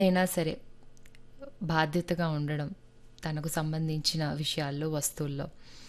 అయినా సరే బాధ్యతగా ఉండడం తనకు సంబంధించిన విషయాల్లో వస్తువుల్లో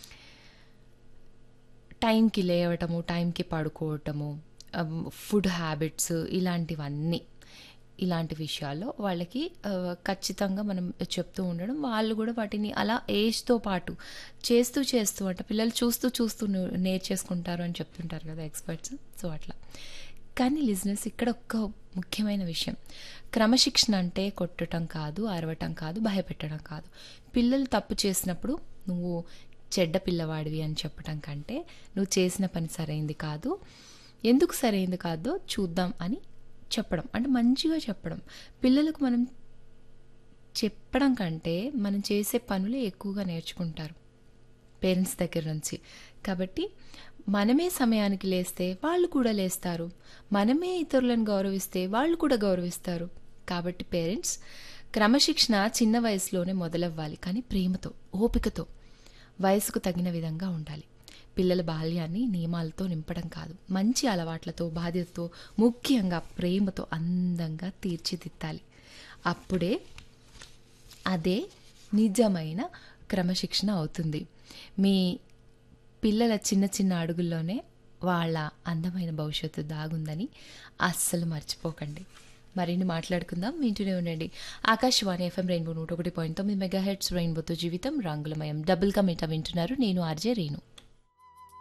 టైంకి లేవటము టైంకి పడుకోవటము అమ్, ఫుడ్ హ్యాబిట్స్ ఇలాంటివన్నీ ఇలాంటి విషయాల్లో వాళ్ళకి ఆ, ఖచ్చితంగా మనం చెప్తూ ఉండడం వాళ్ళు కూడా వాటిని అలా ఏజ్తో పాటు చేస్తూ చేస్తూ అంటే పిల్లలు చూస్తూ చూస్తూ ను- నేర్చేసుకుంటారు అని చెప్తుంటారు కదా ఎక్స్పర్ట్స్ సో అట్లా కానీ లిజినెస్ ఇక్కడ ఒక్క ముఖ్యమైన విషయం క్రమశిక్షణ అంటే కొట్టడం కాదు అరవటం కాదు భయపెట్టడం కాదు పిల్లలు తప్పు చేసినప్పుడు నువ్వు చెడ్డ పిల్లవాడివి అని చెప్పడం కంటే నువ్వు చేసిన పని సరైంది కాదు ఎందుకు సరైంది కాదో చూద్దాం అని చెప్పడం అంటే మంచిగా చెప్పడం పిల్లలకు మనం చెప్పడం కంటే మనం చేసే పనులే ఎక్కువగా నేర్చుకుంటారు పేరెంట్స్ దగ్గర నుంచి కాబట్టి మనమే సమయానికి లేస్తే వాళ్ళు కూడా లేస్తారు మనమే ఇతరులను గౌరవిస్తే వాళ్ళు కూడా గౌరవిస్తారు కాబట్టి పేరెంట్స్ క్రమశిక్షణ చిన్న వయసులోనే మొదలవ్వాలి కానీ ప్రేమతో ఓపికతో వయసుకు తగిన విధంగా ఉండాలి పిల్లల బాల్యాన్ని నియమాలతో నింపడం కాదు మంచి అలవాట్లతో బాధ్యతతో ముఖ్యంగా ప్రేమతో అందంగా తీర్చిదిద్దాలి అప్పుడే అదే నిజమైన క్రమశిక్షణ అవుతుంది మీ పిల్లల చిన్న చిన్న అడుగుల్లోనే వాళ్ళ అందమైన భవిష్యత్తు దాగుందని అస్సలు మర్చిపోకండి మరిన్ని మాట్లాడుకుందాం వింటూనే ఉండండి ఆకాశవాణి ఎఫ్ఎం రెయిన్బో నూట ఒకటి పాయింట్ తొమ్మిది మెగా హెడ్స్ రెయిన్బోతో జీవితం రంగులమయం డబుల్ కమిటా వింటున్నారు నేను ఆర్జే రేణు